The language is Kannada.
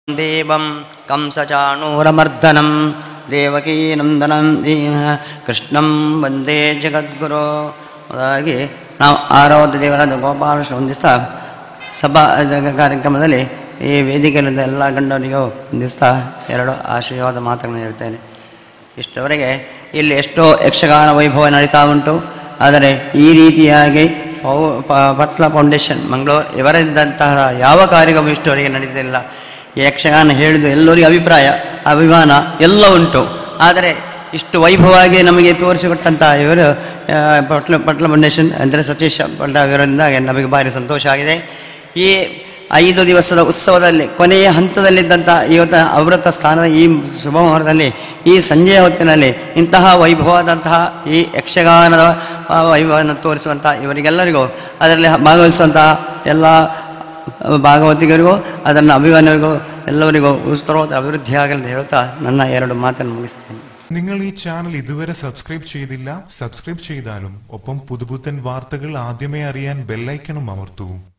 ದೇವಂ ಕಂಸಚಾಣೂರಮರ್ದನಂ ದೇವಕೀನಂದನಂ ದೀನ ಕೃಷ್ಣಂ ವಂದೇ ಜಗದ್ಗುರು ಹಾಗಾಗಿ ನಾವು ಆರಾಧ್ಯ ದೇವರಾದ ಗೋಪಾಲಕೃಷ್ಣ ಹೊಂದಿಸ್ತಾ ಸಭಾ ಜಗ- ಕಾರ್ಯಕ್ರಮದಲ್ಲಿ ಈ ವೇದಿಕೆಯಲ್ಲಿದ್ದ ಎಲ್ಲ ಗಂಡವರಿಗೂ ಹೊಂದಿಸ್ತಾ ಎರಡು ಆಶೀರ್ವಾದ ಮಾತುಗಳನ್ನು ಹೇಳ್ತೇನೆ ಇಷ್ಟವರೆಗೆ ಇಲ್ಲಿ ಎಷ್ಟೋ ಯಕ್ಷಗಾನ ವೈಭವ ನಡೀತಾ ಉಂಟು ಆದರೆ ಈ ರೀತಿಯಾಗಿ ಪೌ- ಪ- ಪಟ್ಲ ಫೌಂಡೇಶನ್ ಮಂಗಳೂರು ಇವರಿದ್ದಂತಹ ಯಾವ ಕಾರ್ಯಕ್ರಮ ಇಷ್ಟವರೆಗೆ ನಡೀತಿಲ್ಲ ಈ ಯಕ್ಷಗಾನ ಹೇಳಿದ ಎಲ್ಲರಿಗೂ ಅಭಿಪ್ರಾಯ ಅಭಿಮಾನ ಎಲ್ಲ ಉಂಟು ಆದರೆ ಇಷ್ಟು ವೈಭವವಾಗಿ ನಮಗೆ ತೋರಿಸಿಕೊಟ್ಟಂಥ ಇವರು ಆ, ಪಟ್ಲ ಪಟ್ಲ ಫೌಂಡೇಶನ್ ಅಂದರೆ ಸತೀಶ್ ಪಟ್ಲ ಇವರಿಂದ ನಮಗೆ ಭಾರಿ ಸಂತೋಷ ಆಗಿದೆ ಈ ಐದು ದಿವಸದ ಉತ್ಸವದಲ್ಲಿ ಕೊನೆಯ ಹಂತದಲ್ಲಿದ್ದಂಥ ಇವತ್ತು ಅವೃತ ಸ್ಥಾನದ ಈ ಶುಭ ಮುಹೂರ್ತದಲ್ಲಿ ಈ ಸಂಜೆಯ ಹೊತ್ತಿನಲ್ಲಿ ಇಂತಹ ವೈಭವದಂತಹ ಈ ಯಕ್ಷಗಾನದ ಆ ವೈಭವವನ್ನು ತೋರಿಸುವಂಥ ಇವರಿಗೆಲ್ಲರಿಗೂ ಅದರಲ್ಲಿ ಭಾಗವಹಿಸುವಂತಹ ಎಲ್ಲ ಭಾಗವತಿಗರಿಗೂ ಅದನ್ನು ಅಭಿಮಾನಿಗಳಿಗೂ ಎಲ್ಲರಿಗೂ ಉಸ್ತರೋತ ಅಭಿವೃದ್ಧಿ ಆಗಲಿ ಅಂತ ಹೇಳ್ತಾ ನನ್ನ ಎರಡು ಮಾತನ್ನು ಮುಗಿಸ್ತೇನೆ നിങ്ങൾ ഈ ചാനൽ ഇതുവരെ സബ്സ്ക്രൈബ് ചെയ്തില്ല സബ്സ്ക്രൈബ് ചെയ്താലും ഒപ്പം പുതുപുത്തൻ വാർത്തകൾ ആദ്യമേ അറിയാൻ ബെല്ലൈക്കണും അമർത്തൂ